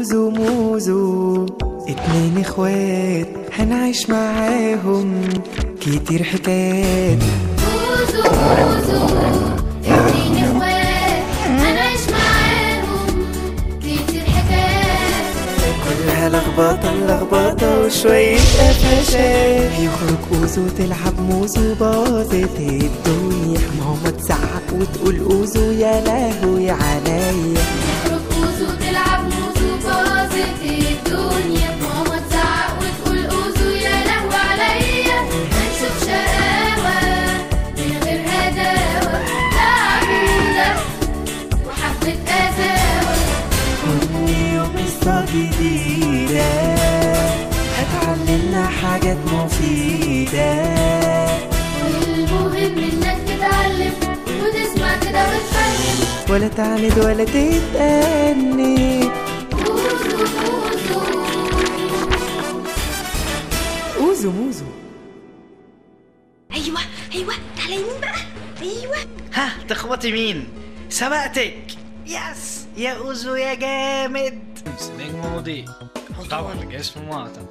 اوزو موزو اتنين اخوات هنعيش معاهم كتير حكايات موزو موزو اتنين اخوات هنعيش معاهم كتير حكايات كلها لخبطة لخبطة وشوية قفشات يخرج اوزو تلعب موزو باظت الدنيا ماما تزعق وتقول اوزو يا لهوي عليا تخرج موزو تلعب موزو باظت الدنيا ماما تزعق وتقول اوزو يا لهو عليا هنشوف شقاوة من غير هداوة تعب ولف وحبة قساوة كل يوم قصة جديدة هتعلمنا حاجات مفيدة والمهم انك تتعلم وتسمع كده وتفهم ولا تعند ولا تتأني اوزو اوزو اوزو موزو ايوه ايوه تعالى يمين بقى ايوه ها تخبطي مين سبقتك يس يا اوزو يا جامد نجم مضيء طبعا جسم معطى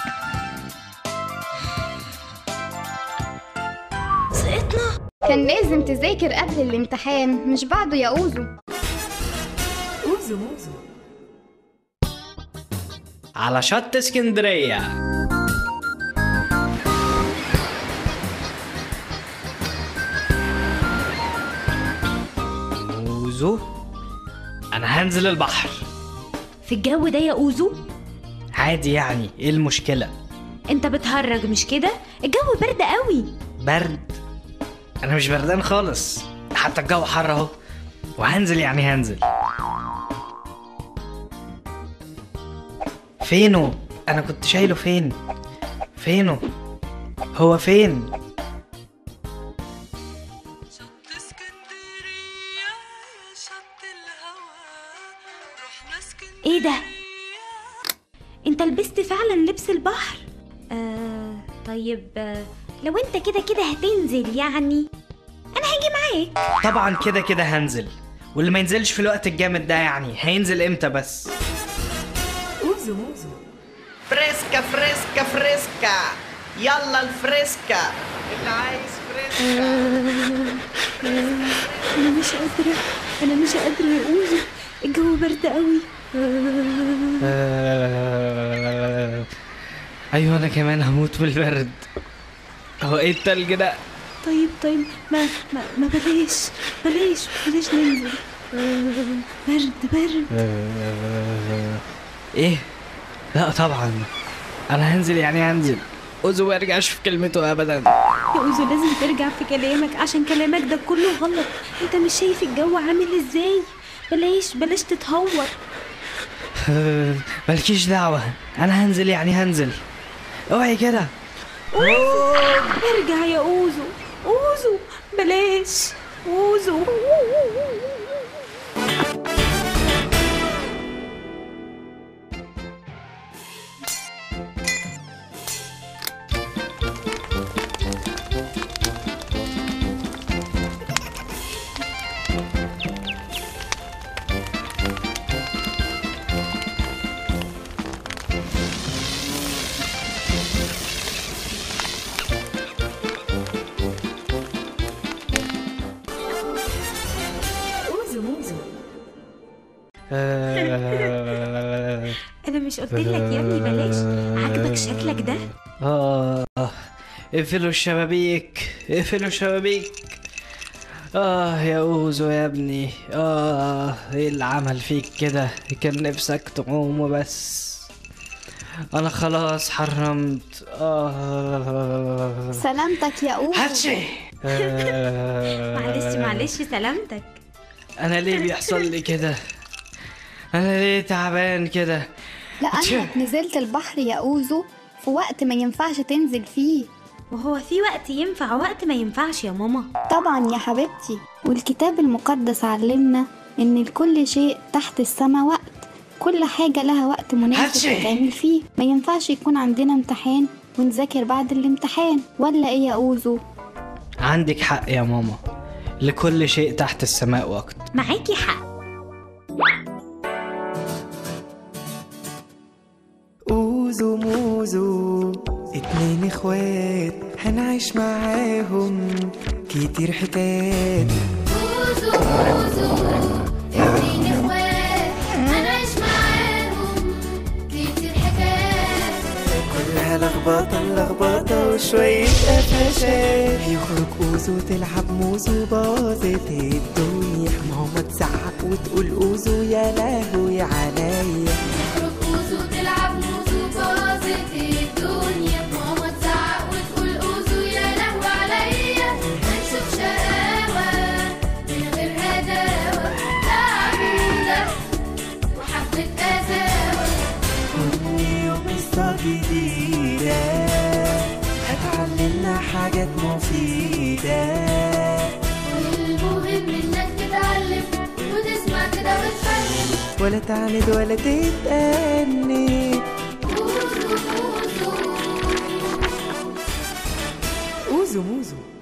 سقطنا كان لازم تذاكر قبل الامتحان مش بعده يا أوزو اوزو موزو على شط اسكندرية اوزو انا هنزل البحر في الجو ده يا اوزو عادي يعني ايه المشكلة انت بتهرج مش كده الجو برد قوي برد انا مش بردان خالص حتى الجو حر اهو وهنزل يعني هنزل فينه انا كنت شايله فين فينه هو فين شط اسكندرية يا شط الهوى رحنا اسكندرية ايه ده انت لبست فعلا لبس البحر آه طيب آه لو انت كده كده هتنزل يعني انا هاجي معاك طبعا كده كده هنزل واللي ما ينزلش في الوقت الجامد ده يعني هينزل امتى بس اوزو موزو فريسكا فريسكا فريسكا يلا الفريسكا اللي عايز فريسكا انا مش قادره انا مش قادره يا اوزو الجو برد قوي ايوه انا كمان هموت من البرد هو ايه التلج ده طيب طيب ما ما, ما بلاش بلاش بلاش ننزل برد برد ايه لا طبعا انا هنزل يعني هنزل اوزو ما يرجعش في كلمته ابدا يا اوزو لازم ترجع في كلامك عشان كلامك ده كله غلط انت مش شايف الجو عامل ازاي بلاش بلاش تتهور مالكيش دعوة انا هنزل يعني هنزل اوعي كده ارجع يا اوزو اوزو بلاش اوزو اوزو موزو انا مش قلت لك يا ابني بلاش عاجبك شكلك ده آه اقفلوا الشبابيك اقفلوا الشبابيك آه يا أوزو يا ابني آه إيه اللي عمل فيك كده كان نفسك تقوم وبس أنا خلاص حرمت آه سلامتك يا أوزو هاتشي آه، معلش معلش سلامتك أنا ليه بيحصل لي كده أنا ليه تعبان كده لأنك نزلت البحر يا أوزو في وقت ما ينفعش تنزل فيه وهو في وقت ينفع وقت ما ينفعش يا ماما طبعا يا حبيبتي والكتاب المقدس علمنا إن لكل شيء تحت السماء وقت كل حاجة لها وقت مناسب هاتشي. تتعمل فيه ما ينفعش يكون عندنا امتحان ونذاكر بعد الامتحان ولا ايه يا أوزو عندك حق يا ماما لكل شيء تحت السماء وقت معاكي حق هنعيش معاهم كتير حكايات وزو وزو اتنين اخوات هنعيش معاهم كتير حكايات كلها لخبطة لخبطة وشوية قفشات يخرج أوزو تلعب موزو باظت الدنيا ماما تزعق وتقول أوزو يا لهوي عليا تخرج اوزو تلعب موزو باظت الدنيا ماما تزعق وتقول اوزو يا لهو عليا هنشوف شقاوة من غير هداوة تعبيدة وحبة قساوة كل يوم قصة جديدة هتعلمنا حاجات مفيدة والمهم انك تتعلم وتسمع كده وتفهم ولا تعند ولا تتأني اوزو اوزو اوزو موزو